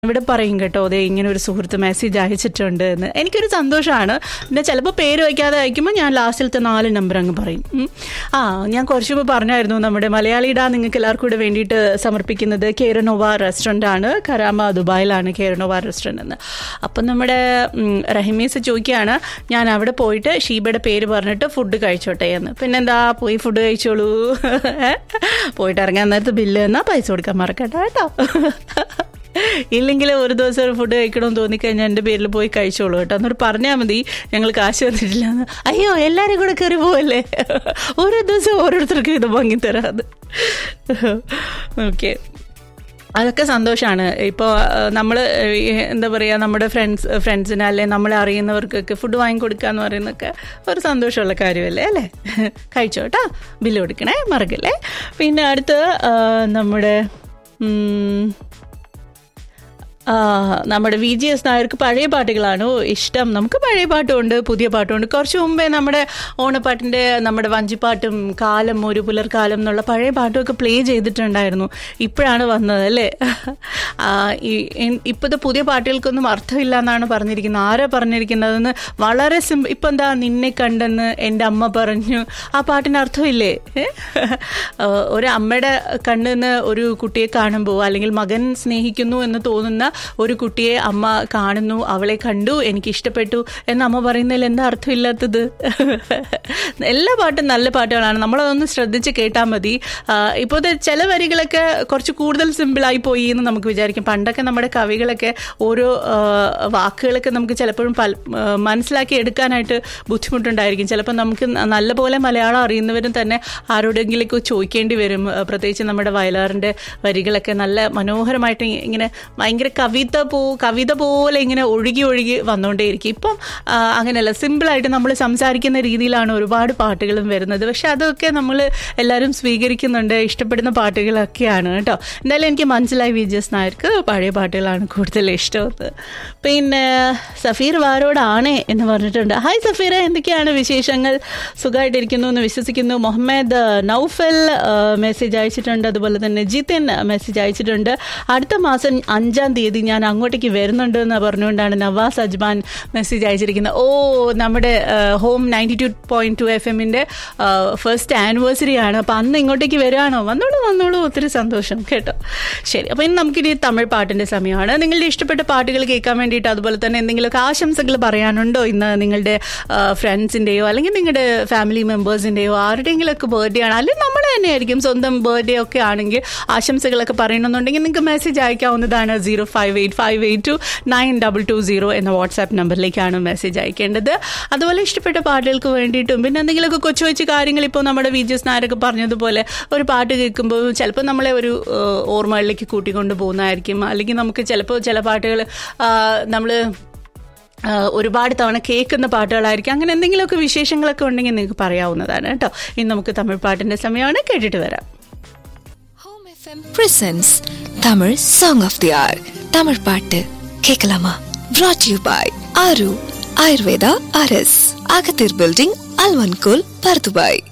ഇവിടെ പറയും കേട്ടോ അതെ ഇങ്ങനെ ഒരു സുഹൃത്ത് മെസ്സേജ് അയച്ചിട്ടുണ്ട് എന്ന് എനിക്കൊരു സന്തോഷമാണ് പിന്നെ ചിലപ്പോൾ പേര് വയ്ക്കാതെ അയക്കുമ്പോൾ ഞാൻ ലാസ്റ്റിലത്തെ നാല് നമ്പർ അങ്ങ് പറയും ഉം. ആ ഞാൻ കുറച്ച് മുമ്പ് പറഞ്ഞായിരുന്നു നമ്മുടെ മലയാളിയുടെ നിങ്ങൾക്ക് എല്ലാവർക്കും കൂടെ വേണ്ടിയിട്ട് സമർപ്പിക്കുന്നത് കേരനോവ റെസ്റ്റോറൻ്റ് ആണ് കരാമ ദുബായിലാണ് കേരനോവ റെസ്റ്റോറൻ്റ് എന്ന് അപ്പം നമ്മുടെ ഉം, റഹിമീസ് ചോദിക്കുകയാണ് ഞാൻ അവിടെ പോയിട്ട് ഷീബയുടെ പേര് പറഞ്ഞിട്ട് ഫുഡ് കഴിച്ചോട്ടെ എന്ന് പിന്നെന്താ പോയി ഫുഡ് കഴിച്ചോളൂ പോയിട്ട് ഇറങ്ങാൻ നേരത്ത് ബില്ല് എന്നാൽ പൈസ കൊടുക്കാൻ മറക്കട്ടെ കേട്ടോ ഇല്ലെങ്കിൽ ഒരു ദിവസം ഒരു ഫുഡ് കഴിക്കണമെന്ന് തോന്നിക്കഴിഞ്ഞാൽ എൻ്റെ പേരിൽ പോയി കഴിച്ചോളൂ കേട്ടോ എന്നൊരു പറഞ്ഞാൽ മതി ഞങ്ങൾ കാശ് തന്നിട്ടില്ല എന്ന് അയ്യോ എല്ലാവരും കൂടെ കയറി പോവല്ലേ ഓരോ ദിവസം ഓരോരുത്തർക്കും ഇത് വാങ്ങിത്തരാത് ഓക്കെ അതൊക്കെ സന്തോഷമാണ് ഇപ്പോൾ നമ്മൾ എന്താ പറയുക നമ്മുടെ ഫ്രണ്ട്സ് ഫ്രണ്ട്സിന് അല്ലെ നമ്മളെ അറിയുന്നവർക്കൊക്കെ ഫുഡ് വാങ്ങിക്കൊടുക്കുക എന്ന് പറയുന്നതൊക്കെ ഒരു സന്തോഷമുള്ള കാര്യമല്ലേ അല്ലേ കഴിച്ചോ കേട്ടോ ബില്ല് കൊടുക്കണേ മറക്കല്ലേ പിന്നെ അടുത്ത് ആ, നമ്മുടെ ഉം, ആ, നമ്മുടെ വി ജി എസ് നായർക്ക് പഴയ പാട്ടുകളാണ് ഇഷ്ടം നമുക്ക് പഴയ പാട്ടുമുണ്ട് പുതിയ പാട്ടുമുണ്ട് കുറച്ച് മുമ്പേ നമ്മുടെ ഓണപ്പാട്ടിൻ്റെ നമ്മുടെ വഞ്ചിപ്പാട്ടും കാലം ഒരു പുലർക്കാലം എന്നുള്ള പഴയ പാട്ടുമൊക്കെ പ്ലേ ചെയ്തിട്ടുണ്ടായിരുന്നു ഇപ്പോഴാണ് വന്നത് അല്ലേ ആ, ഈ- ഇ- ഇപ്പോഴത്തെ പുതിയ പാട്ടുകൾക്കൊന്നും അർത്ഥമില്ല എന്നാണ് പറഞ്ഞിരിക്കുന്നത് ആരാ പറഞ്ഞിരിക്കുന്നതെന്ന് വളരെ സിം ഇപ്പം എന്താ നിന്നെ കണ്ടെന്ന് എൻ്റെ അമ്മ പറഞ്ഞു ആ പാട്ടിന് അർത്ഥമില്ലേ ഏ? ആ, ഒരു അമ്മയുടെ കണ്ണിന്ന് ഒരു കുട്ടിയെ കാണുമ്പോൾ അല്ലെങ്കിൽ മകൻ സ്നേഹിക്കുന്നു എന്ന് തോന്നുന്ന ഒരു കുട്ടിയെ അമ്മ കാണുന്നു അവളെ കണ്ടു എനിക്ക് ഇഷ്ടപ്പെട്ടു എന്ന് അമ്മ പറയുന്നതിൽ എന്താ അർത്ഥമില്ലാത്തത് എല്ലാ പാട്ടും നല്ല പാട്ടുകളാണ് നമ്മളതൊന്ന് ശ്രദ്ധിച്ച് കേട്ടാൽ മതി ആ, ഇപ്പോഴത്തെ ചില വരികളൊക്കെ കുറച്ച് കൂടുതൽ സിമ്പിളായി പോയി എന്ന് നമുക്ക് വിചാരിക്കും പണ്ടൊക്കെ നമ്മുടെ കവികളൊക്കെ ഓരോ ആ, വാക്കുകളൊക്കെ നമുക്ക് ചിലപ്പോഴും പല ആ, മനസ്സിലാക്കി എടുക്കാനായിട്ട് ബുദ്ധിമുട്ടുണ്ടായിരിക്കും ചിലപ്പോൾ നമുക്ക് ന- നല്ലപോലെ മലയാളം അറിയുന്നവരും തന്നെ ആരോടെങ്കിലേക്ക് ചോദിക്കേണ്ടി വരും ആ, പ്രത്യേകിച്ച് നമ്മുടെ വയലാറിൻ്റെ വരികളൊക്കെ നല്ല മനോഹരമായിട്ട് ഇ- ഇങ്ങനെ ഭയങ്കര കവിത പോ കവിത പോലെ ഇങ്ങനെ ഒഴുകി ഒഴുകി വന്നുകൊണ്ടേയിരിക്കും ഇപ്പം ആ, അങ്ങനെയല്ല സിമ്പിളായിട്ട് നമ്മൾ സംസാരിക്കുന്ന രീതിയിലാണ് ഒരുപാട് പാട്ടുകളും വരുന്നത് പക്ഷെ അതൊക്കെ നമ്മൾ എല്ലാവരും സ്വീകരിക്കുന്നുണ്ട് ഇഷ്ടപ്പെടുന്ന പാട്ടുകളൊക്കെയാണ് കേട്ടോ എന്തായാലും എനിക്ക് മനസ്സിലായി വി ജി എസ് നായർക്ക് പഴയ പാട്ടുകളാണ് കൂടുതൽ ഇഷ്ടമെന്ന് പിന്നെ സഫീർ വാരോടാണേ എന്ന് പറഞ്ഞിട്ടുണ്ട് ഹായ് സഫീർ എന്തൊക്കെയാണ് വിശേഷങ്ങൾ സുഖമായിട്ടിരിക്കുന്നു എന്ന് വിശ്വസിക്കുന്നു മുഹമ്മദ് നൗഫൽ മെസ്സേജ് അയച്ചിട്ടുണ്ട് അതുപോലെ തന്നെ ജിതിൻ മെസ്സേജ് അയച്ചിട്ടുണ്ട് അടുത്ത മാസം അഞ്ചാം തീയതി ഞാൻ അങ്ങോട്ടേക്ക് വരുന്നുണ്ട് എന്ന് പറഞ്ഞുകൊണ്ടാണ് നവാസ് അജ്മാൻ മെസ്സേജ് അയച്ചിരിക്കുന്നത് ഓ നമ്മുടെ home ninety two point two F എമ്മിൻ്റെ ഫസ്റ്റ് ആനിവേഴ്സറി ആണ് അപ്പം അന്ന് ഇങ്ങോട്ടേക്ക് വരികയാണോ വന്നോളൂ വന്നോളൂ ഒത്തിരി സന്തോഷം കേട്ടോ ശരി അപ്പം ഇനി നമുക്കിനി തമിഴ് പാട്ടിൻ്റെ സമയമാണ് നിങ്ങളുടെ ഇഷ്ടപ്പെട്ട പാട്ടുകൾ കേൾക്കാൻ വേണ്ടിയിട്ട് അതുപോലെ തന്നെ എന്തെങ്കിലുമൊക്കെ ആശംസകൾ പറയാനുണ്ടോ ഇന്ന് നിങ്ങളുടെ ഫ്രണ്ട്സിൻ്റെയോ അല്ലെങ്കിൽ നിങ്ങളുടെ ഫാമിലി മെമ്പേഴ്സിൻ്റെയോ ആരുടെയെങ്കിലുമൊക്കെ ബർത്ത്ഡേ ആണ് അല്ലെങ്കിൽ നമ്മുടെ തന്നെ ആയിരിക്കും സ്വന്തം ബർത്ത്ഡേ ഒക്കെ ആണെങ്കിൽ ആശംസകളൊക്കെ പറയണമെന്നുണ്ടെങ്കിൽ നിങ്ങൾക്ക് മെസ്സേജ് അയക്കാവുന്നതാണ് zero five eight five eight two nine double two zero എന്ന വാട്സാപ്പ് നമ്പറിലേക്കാണ് മെസ്സേജ് അയക്കേണ്ടത് അതുപോലെ ഇഷ്ടപ്പെട്ട പാട്ടുകൾക്ക് വേണ്ടിയിട്ടും പിന്നെ എന്തെങ്കിലുമൊക്കെ കൊച്ചു കൊച്ചു കാര്യങ്ങൾ ഇപ്പോൾ നമ്മുടെ വി ജി എസ് നായരൊക്കെ പറഞ്ഞതുപോലെ ഒരു പാട്ട് കേൾക്കുമ്പോൾ ചിലപ്പോൾ നമ്മളെ ഒരു ഏഹ്, ഓർമ്മകളിലേക്ക് കൂട്ടിക്കൊണ്ട് പോകുന്നതായിരിക്കും അല്ലെങ്കിൽ നമുക്ക് ചിലപ്പോൾ ചില പാട്ടുകൾ നമ്മൾ ഒരുപാട് തവണ കേൾക്കുന്ന പാട്ടുകളായിരിക്കും അങ്ങനെ എന്തെങ്കിലുമൊക്കെ വിശേഷങ്ങളൊക്കെ ഉണ്ടെങ്കിൽ നിങ്ങൾക്ക് പറയാവുന്നതാണ് കേട്ടോ ഇനി നമുക്ക് തമിഴ് പാട്ടിൻ്റെ സമയമാണ് കേട്ടിട്ട് വരാം home FM presents Tamil song of the hour Tamil பாட்டு கேட்கலாமா brought யூ பாய் ஆரு ஆயுர்வேதா அரஸ் அகத்தீர் பில்டிங் அல்வன்கோல் பர்துபாய்